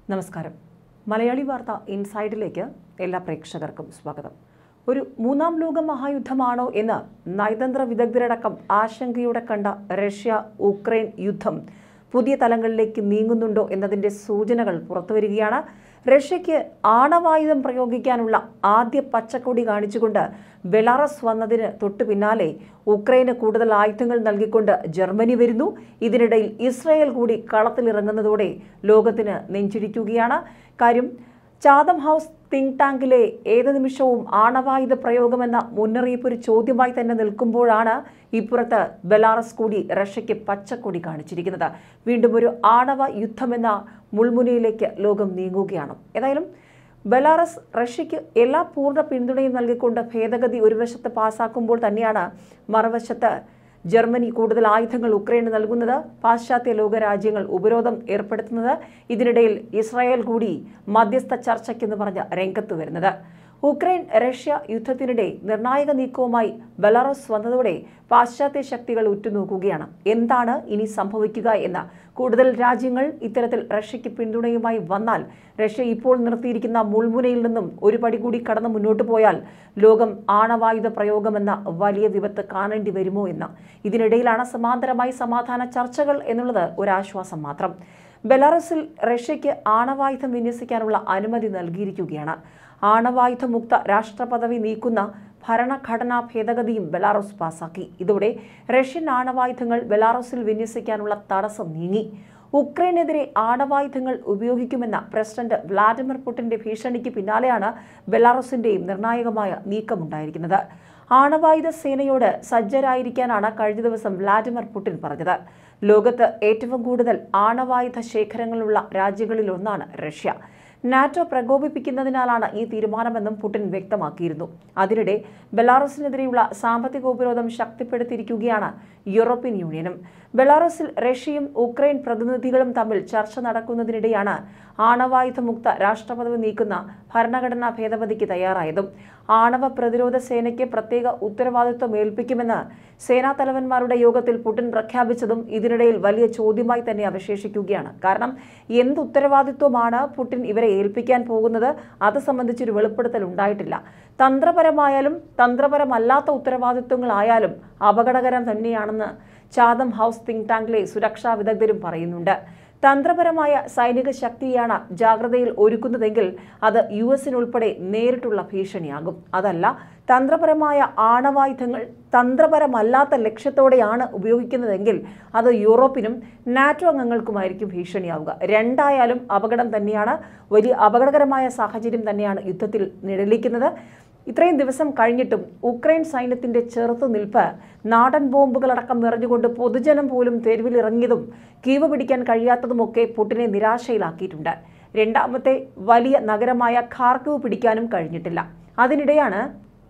നമസ്കാരം മലയാളി വാർത്ത ഇൻസൈഡിലേക്ക് എല്ലാ പ്രേക്ഷകർക്കും സ്വാഗതം ഒരു മൂന്നാം ലോക മഹായുദ്ധമാണോ എന്ന് നയതന്ത്ര വിദഗ്ധരടക്കം ആശങ്കയോടെ കണ്ട റഷ്യ ഉക്രൈൻ യുദ്ധം പുതിയ തലങ്ങളിലേക്ക് നീങ്ങുന്നുണ്ടോ എന്നതിന്റെ സൂചനകൾ പുറത്തുവരികയാണ് റഷ്യയ്ക്ക് ആണവായുധം പ്രയോഗിക്കാനുള്ള ആദ്യ പച്ചക്കൊടി കാണിച്ചുകൊണ്ട് ബെലാറസ് വന്നതിന് തൊട്ടു പിന്നാലെ ഉക്രൈന് കൂടുതൽ ആയുധങ്ങൾ നൽകിക്കൊണ്ട് ജർമ്മനി വരുന്നു ഇതിനിടയിൽ ഇസ്രായേൽ കൂടി കളത്തിലിറങ്ങുന്നതോടെ ലോകത്തിന് നെഞ്ചിടിക്കുകയാണ് കാര്യം ചാദം ഹൗസ് തിങ്ക് ടാങ്കിലെ ഏത് നിമിഷവും ആണവായുധ പ്രയോഗമെന്ന മുന്നറിയിപ്പ് ഒരു ചോദ്യമായി തന്നെ നിൽക്കുമ്പോഴാണ് ഇപ്പുറത്ത് ബെലാറസ് കൂടി റഷ്യയ്ക്ക് പച്ചക്കൊടി കാണിച്ചിരിക്കുന്നത് വീണ്ടും ഒരു ആണവ യുദ്ധമെന്ന മുൾമുനയിലേക്ക് ലോകം നീങ്ങുകയാണ് ഏതായാലും ബെലാറസ് റഷ്യയ്ക്ക് എല്ലാ പൂർണ്ണ പിന്തുണയും നൽകിക്കൊണ്ട് ഭേദഗതി ഒരു വശത്ത് പാസാക്കുമ്പോൾ തന്നെയാണ് മറുവശത്ത് ജർമ്മനി കൂടുതൽ ആയുധങ്ങൾ ഉക്രൈന് നൽകുന്നത് പാശ്ചാത്യ ലോകരാജ്യങ്ങൾ ഉപരോധം ഏർപ്പെടുത്തുന്നത് ഇതിനിടയിൽ ഇസ്രായേൽ കൂടി മധ്യസ്ഥ ചർച്ചയ്ക്കെന്ന് പറഞ്ഞ് രംഗത്ത് വരുന്നത് ഉക്രൈൻ റഷ്യ യുദ്ധത്തിനിടെ നിർണായക നീക്കവുമായി ബെലാറസ് വന്നതോടെ പാശ്ചാത്യ ശക്തികൾ ഉറ്റുനോക്കുകയാണ് എന്താണ് ഇനി സംഭവിക്കുക എന്ന് കൂടുതൽ രാജ്യങ്ങൾ ഇത്തരത്തിൽ റഷ്യയ്ക്ക് പിന്തുണയുമായി വന്നാൽ റഷ്യ ഇപ്പോൾ നിർത്തിയിരിക്കുന്ന മുൾമുനയിൽ നിന്നും ഒരു പടി കൂടി കടന്ന് മുന്നോട്ട് പോയാൽ ലോകം ആണവായുധ പ്രയോഗമെന്ന വലിയ വിപത്ത് കാണേണ്ടി വരുമോ എന്ന് ഇതിനിടയിലാണ് സമാന്തരമായി സമാധാന ചർച്ചകൾ എന്നുള്ളത് ഒരാശ്വാസം മാത്രം ബെലാറസിൽ റഷ്യയ്ക്ക് ആണവായുധം വിന്യസിക്കാനുള്ള അനുമതി നൽകിയിരിക്കുകയാണ് ആണവായുധമുക്ത രാഷ്ട്രപദവി നീക്കുന്ന ഭരണഘടനാ ഭേദഗതിയും ബെലാറസ് പാസാക്കി ഇതോടെ റഷ്യൻ ആണവായുധങ്ങൾ ബെലാറസിൽ വിന്യസിക്കാനുള്ള തടസ്സം നീങ്ങി ഉക്രൈനെതിരെ ആണവായുധങ്ങൾ ഉപയോഗിക്കുമെന്ന പ്രസിഡന്റ് വ്ളാഡിമിർ പുടിന്റെ ഭീഷണിക്ക് പിന്നാലെയാണ് ബെലാറസിന്റെയും നിർണായകമായ നീക്കമുണ്ടായിരിക്കുന്നത് ആണവായുധ സേനയോട് സജ്ജരായിരിക്കാനാണ് കഴിഞ്ഞ ദിവസം വ്ളാഡിമിർ പുടിൻ പറഞ്ഞത് ലോകത്ത് ഏറ്റവും കൂടുതൽ ആണവായുധ ശേഖരങ്ങളുള്ള രാജ്യങ്ങളിലൊന്നാണ് റഷ്യ നാറ്റോ പ്രകോപിപ്പിക്കുന്നതിനാലാണ് ഈ തീരുമാനമെന്നും പുടിൻ വ്യക്തമാക്കിയിരുന്നു അതിനിടെ ബെലാറസിനെതിരെയുള്ള സാമ്പത്തിക ഉപരോധം ശക്തിപ്പെടുത്തിയിരിക്കുകയാണ് യൂറോപ്യൻ യൂണിയനും ബെലാറസിൽ റഷ്യയും ഉക്രൈൻ പ്രതിനിധികളും തമ്മിൽ ചർച്ച നടക്കുന്നതിനിടെയാണ് ആണവായുധമുക്ത രാഷ്ട്രപദവി നീക്കുന്ന ഭരണഘടനാ ഭേദഗതിക്ക് തയ്യാറായതും ആണവ പ്രതിരോധ സേനയ്ക്ക് പ്രത്യേക ഉത്തരവാദിത്വം ഏൽപ്പിക്കുമെന്ന് സേനാ തലവന്മാരുടെ യോഗത്തിൽ പുടിൻ പ്രഖ്യാപിച്ചതും ഇതിനിടയിൽ വലിയ ചോദ്യമായി തന്നെ അവശേഷിക്കുകയാണ് കാരണം എന്ത് ഉത്തരവാദിത്വമാണ് പുടിൻ ഇവരെ ഏൽപ്പിക്കാൻ പോകുന്നത് അത് സംബന്ധിച്ചൊരു വെളിപ്പെടുത്തൽ ഉണ്ടായിട്ടില്ല തന്ത്രപരമായാലും തന്ത്രപരമല്ലാത്ത ഉത്തരവാദിത്വങ്ങളായാലും അപകടകരം തന്നെയാണെന്ന് ചാദം ഹൗസ് തിങ്ക് ടാങ്കിലെ സുരക്ഷാ വിദഗ്ധരും പറയുന്നുണ്ട് തന്ത്രപരമായ സൈനിക ശക്തിയാണ് ജാഗ്രതയിൽ ഒരുക്കുന്നതെങ്കിൽ അത് യു എസിനുൾപ്പെടെ നേരിട്ടുള്ള ഭീഷണിയാകും അതല്ല തന്ത്രപരമായ ആണവായുധങ്ങൾ തന്ത്രപരമല്ലാത്ത ലക്ഷ്യത്തോടെയാണ് ഉപയോഗിക്കുന്നതെങ്കിൽ അത് യൂറോപ്പിനും നാറ്റോ അംഗങ്ങൾക്കുമായിരിക്കും ഭീഷണിയാവുക രണ്ടായാലും അപകടം തന്നെയാണ് വലിയ അപകടകരമായ സാഹചര്യം തന്നെയാണ് യുദ്ധത്തിൽ നിഴലിക്കുന്നത് ഇത്രയും ദിവസം കഴിഞ്ഞിട്ടും ഉക്രൈൻ സൈന്യത്തിന്റെ ചെറുത്തുനിൽപ്പ് നാടൻ ബോംബുകളടക്കം നിറഞ്ഞുകൊണ്ട് പൊതുജനം പോലും തെരുവിലിറങ്ങിയതും കീവ് പിടിക്കാൻ കഴിയാത്തതുമൊക്കെ പുട്ടിനെ നിരാശയിലാക്കിയിട്ടുണ്ട് രണ്ടാമത്തെ വലിയ നഗരമായ ഖാർക്കിവ് പിടിക്കാനും കഴിഞ്ഞിട്ടില്ല അതിനിടെയാണ്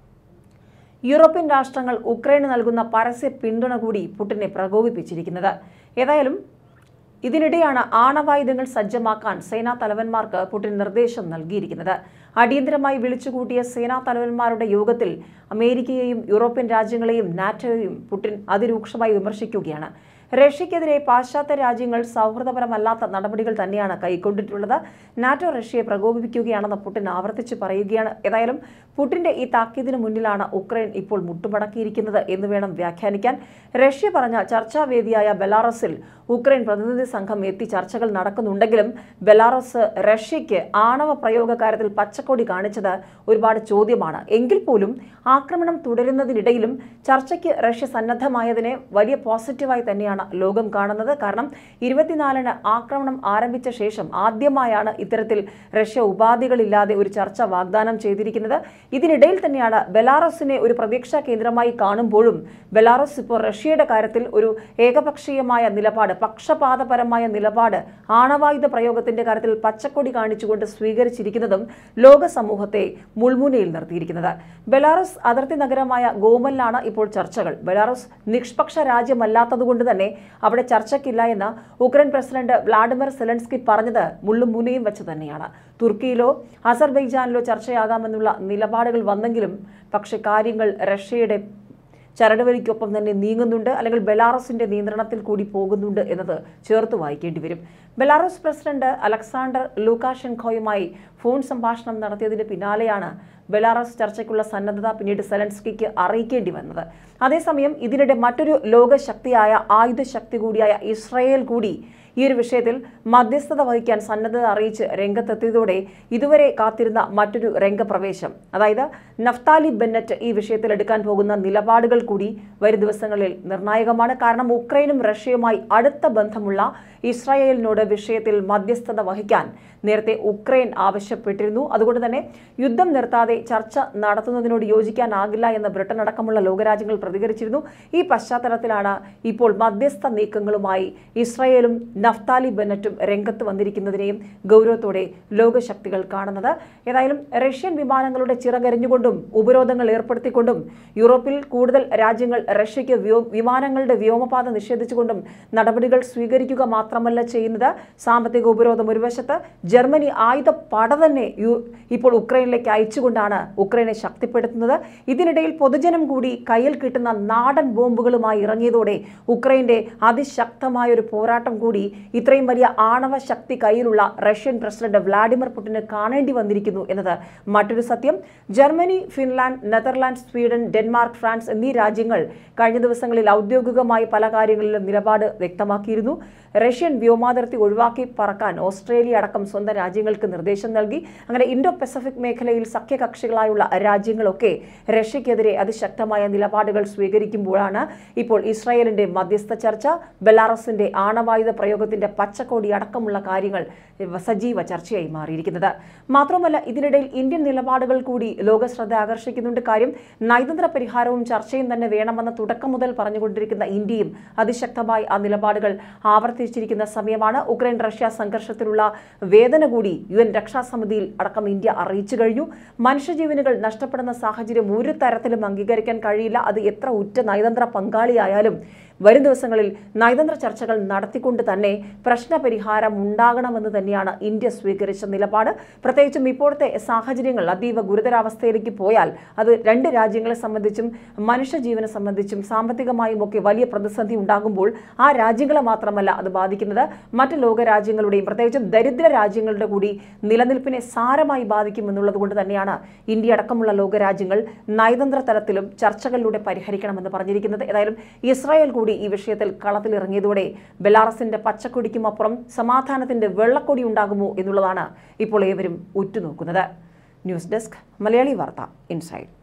യൂറോപ്യൻ രാഷ്ട്രങ്ങൾ ഉക്രൈന് നൽകുന്ന പരസ്യ പിന്തുണ കൂടി പുട്ടിനെ പ്രകോപിപ്പിച്ചിരിക്കുന്നത് ഏതായാലും ഇതിനിടെയാണ് ആണവായുധങ്ങൾ സജ്ജമാക്കാൻ സേനാ തലവന്മാർക്ക് പുടിൻ നിർദ്ദേശം നൽകിയിരിക്കുന്നത് അടിയന്തരമായി വിളിച്ചുകൂട്ടിയ സേനാ തലവന്മാരുടെ യോഗത്തിൽ അമേരിക്കയെയും യൂറോപ്യൻ രാജ്യങ്ങളെയും നാറ്റോയെയും പുടിൻ അതിരൂക്ഷമായി വിമർശിക്കുകയാണ് റഷ്യക്കെതിരെ പാശ്ചാത്യ രാജ്യങ്ങൾ സൗഹൃദപരമല്ലാത്ത നടപടികൾ തന്നെയാണ് കൈക്കൊണ്ടിട്ടുള്ളത് നാറ്റോ റഷ്യയെ പ്രകോപിപ്പിക്കുകയാണെന്ന് പുടിൻ ആവർത്തിച്ച് പറയുകയാണ് ഏതായാലും പുടിന്റെ ഈ താക്കീതിന് മുന്നിലാണ് ഉക്രൈൻ ഇപ്പോൾ മുട്ടുമടക്കിയിരിക്കുന്നത് എന്ന് വേണം വ്യാഖ്യാനിക്കാൻ റഷ്യ പറഞ്ഞ ചർച്ചാവേദിയായ ബെലാറസിൽ ഉക്രൈൻ പ്രതിനിധി സംഘം എത്തി ചർച്ചകൾ നടക്കുന്നുണ്ടെങ്കിലും ബെലാറസ് റഷ്യയ്ക്ക് ആണവ പ്രയോഗ കാര്യത്തിൽ പച്ചക്കൊടി കാണിച്ചത് ഒരുപാട് ചോദ്യമാണ് എങ്കിൽ പോലും ആക്രമണം തുടരുന്നതിനിടയിലും ചർച്ചയ്ക്ക് റഷ്യ സന്നദ്ധമായതിനെ വലിയ പോസിറ്റീവായി തന്നെയാണ് ലോകം കാണുന്നത് കാരണം ഇരുപത്തിനാലിന് ആക്രമണം ആരംഭിച്ച ശേഷം ആദ്യമായാണ് ഇത്തരത്തിൽ റഷ്യ ഉപാധികളില്ലാതെ ഒരു ചർച്ച വാഗ്ദാനം ചെയ്തിരിക്കുന്നത് ഇതിനിടയിൽ തന്നെയാണ് ബെലാറസിനെ ഒരു പ്രതീക്ഷാ കേന്ദ്രമായി കാണുമ്പോഴും ബെലാറസ് ഇപ്പോൾ റഷ്യയുടെ കാര്യത്തിൽ ഒരു ഏകപക്ഷീയമായ നിലപാട് പക്ഷപാതപരമായ നിലപാട് ആണവായുധ പ്രയോഗത്തിന്റെ കാര്യത്തിൽ പച്ചക്കൊടി കാണിച്ചുകൊണ്ട് സ്വീകരിച്ചിരിക്കുന്നതും ലോക സമൂഹത്തെ മുൾമുനയിൽ നിർത്തിയിരിക്കുന്നത് ബെലാറസ് അതിർത്തി നഗരമായ ഗോമലിലാണ് ഇപ്പോൾ ചർച്ചകൾ ബെലാറസ് നിഷ്പക്ഷ രാജ്യമല്ലാത്തതുകൊണ്ട് തന്നെ അവിടെ ചർച്ചയ്ക്കില്ല എന്ന് ഉക്രൈൻ പ്രസിഡന്റ് വ്ളാഡിമിർ സെലൻസ്കി പറഞ്ഞത് മുള്ളും മുനയും വെച്ച് തന്നെയാണ് തുർക്കിയിലോ അസർബൈജാനിലോ ചർച്ചയാകാമെന്നുള്ള നിലപാടുകൾ വന്നെങ്കിലും പക്ഷെ കാര്യങ്ങൾ റഷ്യയുടെ ചരടുവലിക്കൊപ്പം തന്നെ നീങ്ങുന്നുണ്ട് അല്ലെങ്കിൽ ബെലാറസിന്റെ നിയന്ത്രണത്തിൽ കൂടി പോകുന്നുണ്ട് എന്നത് ചേർത്ത് വായിക്കേണ്ടി വരും ബെലാറസ് പ്രസിഡന്റ് അലക്സാണ്ടർ ലൂക്കാഷെൻഖോയുമായി ഫോൺ സംഭാഷണം നടത്തിയതിന് പിന്നാലെയാണ് ബെലാറസ് ചർച്ചയ്ക്കുള്ള സന്നദ്ധത പിന്നീട് സെലൻസ്കിക്ക് അറിയിക്കേണ്ടി വന്നത് അതേസമയം ഇതിനിടെ മറ്റൊരു ലോകശക്തിയായ ആയുധശക്തി കൂടിയായ ഇസ്രയേൽ കൂടി ഈ ഒരു വിഷയത്തിൽ മധ്യസ്ഥത വഹിക്കാൻ സന്നദ്ധത അറിയിച്ച് രംഗത്തെത്തിയതോടെ ഇതുവരെ കാത്തിരുന്ന മറ്റൊരു രംഗപ്രവേശം അതായത് നഫ്താലി ബെന്നറ്റ് ഈ വിഷയത്തിൽ എടുക്കാൻ പോകുന്ന നിലപാടുകൾ കൂടി വരും ദിവസങ്ങളിൽ നിർണായകമാണ് കാരണം ഉക്രൈനും റഷ്യയുമായി അടുത്ത ബന്ധമുള്ള ഇസ്രായേലിനോട് വിഷയത്തിൽ മധ്യസ്ഥത വഹിക്കാൻ നേരത്തെ ഉക്രൈൻ ആവശ്യപ്പെട്ടിരുന്നു അതുകൊണ്ട് തന്നെ യുദ്ധം നിർത്താതെ ചർച്ച നടത്തുന്നതിനോട് യോജിക്കാനാകില്ല എന്ന് ബ്രിട്ടൻ അടക്കമുള്ള ലോകരാജ്യങ്ങൾ പ്രതികരിച്ചിരുന്നു ഈ പശ്ചാത്തലത്തിലാണ് ഇപ്പോൾ മധ്യസ്ഥ നീക്കങ്ങളുമായി ഇസ്രായേലും നഫ്താലി ബെന്നറ്റും രംഗത്ത് വന്നിരിക്കുന്നതിനെയും ഗൗരവത്തോടെ ലോകശക്തികൾ കാണുന്നത് ഏതായാലും റഷ്യൻ വിമാനങ്ങളുടെ ചിറകരിഞ്ഞുകൊണ്ടും ഉപരോധങ്ങൾ ഏർപ്പെടുത്തിക്കൊണ്ടും യൂറോപ്പിൽ കൂടുതൽ രാജ്യങ്ങൾ റഷ്യയ്ക്ക് വ്യോ- വിമാനങ്ങളുടെ വ്യോമപാത നിഷേധിച്ചുകൊണ്ടും നടപടികൾ സ്വീകരിക്കുക മാത്രമല്ല ചെയ്യുന്നത് സാമ്പത്തിക ഉപരോധം ഒരു വശത്ത് ജർമ്മനി ആയുധ പട തന്നെ യു- ഇപ്പോൾ ഉക്രൈനിലേക്ക് അയച്ചുകൊണ്ടാണ് ഉക്രൈനെ ശക്തിപ്പെടുത്തുന്നത് ഇതിനിടയിൽ പൊതുജനം കൂടി കയ്യിൽ കിട്ടുന്ന നാടൻ ബോംബുകളുമായി ഇറങ്ങിയതോടെ ഉക്രൈന്റെ അതിശക്തമായ ഒരു പോരാട്ടം കൂടി ഇത്രയും വലിയ ആണവ ശക്തി കയ്യിലുള്ള റഷ്യൻ പ്രസിഡന്റ് വ്ളാഡിമിർ പുടിന് കാണേണ്ടി വന്നിരിക്കുന്നു എന്നത് മറ്റൊരു സത്യം Germany Finland Netherland Sweden Denmark France എന്നീ രാജ്യങ്ങൾ കഴിഞ്ഞ ദിവസങ്ങളിൽ ഔദ്യോഗികമായി പല കാര്യങ്ങളിലും നിലപാട് വ്യക്തമാക്കിയിരുന്നു റഷ്യൻ വ്യോമാതിർത്തി ഒഴിവാക്കി പറക്കാൻ ഓസ്ട്രേലിയ അടക്കം സ്വന്തം രാജ്യങ്ങൾക്ക് നിർദ്ദേശം നൽകി അങ്ങനെ ഇൻഡോ പസഫിക് മേഖലയിൽ സഖ്യകക്ഷികളായുള്ള രാജ്യങ്ങളൊക്കെ റഷ്യക്കെതിരെ അതിശക്തമായ നിലപാടുകൾ സ്വീകരിക്കുമ്പോഴാണ് ഇപ്പോൾ ഇസ്രായേലിന്റെ മധ്യസ്ഥ ചർച്ച ബെലാറസിന്റെ ആണവായുധ പ്രയോഗത്തിന്റെ പച്ചക്കോടി അടക്കമുള്ള കാര്യങ്ങൾ സജീവ ചർച്ചയായി മാറിയിരിക്കുന്നത് മാത്രമല്ല ഇതിനിടയിൽ ഇന്ത്യൻ നിലപാടുകൾ കൂടി ലോക ശ്രദ്ധ ആകർഷിക്കുന്നുണ്ട് കാര്യം നയതന്ത്ര പരിഹാരവും ചർച്ചയും തന്നെ വേണമെന്ന് തുടക്കം മുതൽ പറഞ്ഞുകൊണ്ടിരിക്കുന്ന ഇന്ത്യയും അതിശക്തമായി ആ നിലപാടുകൾ ആവർത്തിച്ചിരിക്കുന്ന സമയമാണ് ഉക്രൈൻ റഷ്യ സംഘർഷത്തിലുള്ള വേദന കൂടി യു എൻ രക്ഷാസമിതിയിൽ അടക്കം ഇന്ത്യ അറിയിച്ചു കഴിഞ്ഞു മനുഷ്യജീവനുകൾ നഷ്ടപ്പെടുന്ന സാഹചര്യം ഒരു തരത്തിലും അംഗീകരിക്കാൻ കഴിയില്ല അത് എത്ര ഉറ്റ നയതന്ത്ര പങ്കാളിയായാലും വരും ദിവസങ്ങളിൽ നയതന്ത്ര ചർച്ചകൾ നടത്തിക്കൊണ്ട് തന്നെ പ്രശ്നപരിഹാരം ഉണ്ടാകണമെന്ന് തന്നെയാണ് ഇന്ത്യ സ്വീകരിച്ച നിലപാട് പ്രത്യേകിച്ചും ഇപ്പോഴത്തെ സാഹചര്യങ്ങൾ അതീവ ഗുരുതരാവസ്ഥയിലേക്ക് പോയാൽ അത് രണ്ട് രാജ്യങ്ങളെ സംബന്ധിച്ചും മനുഷ്യജീവനെ സംബന്ധിച്ചും സാമ്പത്തികമായും ഒക്കെ വലിയ പ്രതിസന്ധി ഉണ്ടാകുമ്പോൾ ആ രാജ്യങ്ങളെ മാത്രമല്ല അത് ബാധിക്കുന്നത് മറ്റ് ലോകരാജ്യങ്ങളുടെയും പ്രത്യേകിച്ചും ദരിദ്ര രാജ്യങ്ങളുടെ കൂടി നിലനിൽപ്പിനെ സാരമായി ബാധിക്കുമെന്നുള്ളത് കൊണ്ട് തന്നെയാണ് ഇന്ത്യ അടക്കമുള്ള ലോകരാജ്യങ്ങൾ നയതന്ത്ര തലത്തിലും ചർച്ചകളിലൂടെ പരിഹരിക്കണമെന്ന് പറഞ്ഞിരിക്കുന്നത് ഏതായാലും ഇസ്രായേൽ കൂടി ഈ വിഷയത്തിൽ കളത്തിലിറങ്ങിയതോടെ ബെലാറസിന്റെ പച്ചക്കൊടിക്കും അപ്പുറം സമാധാനത്തിന്റെ വെള്ളക്കൊടി ഉണ്ടാകുമോ എന്നുള്ളതാണ് ഇപ്പോൾ ഏവരും ഉറ്റുനോക്കുന്നത് ന്യൂസ് ഡെസ്ക് മലയാളി വാർത്ത ഇൻസൈഡ്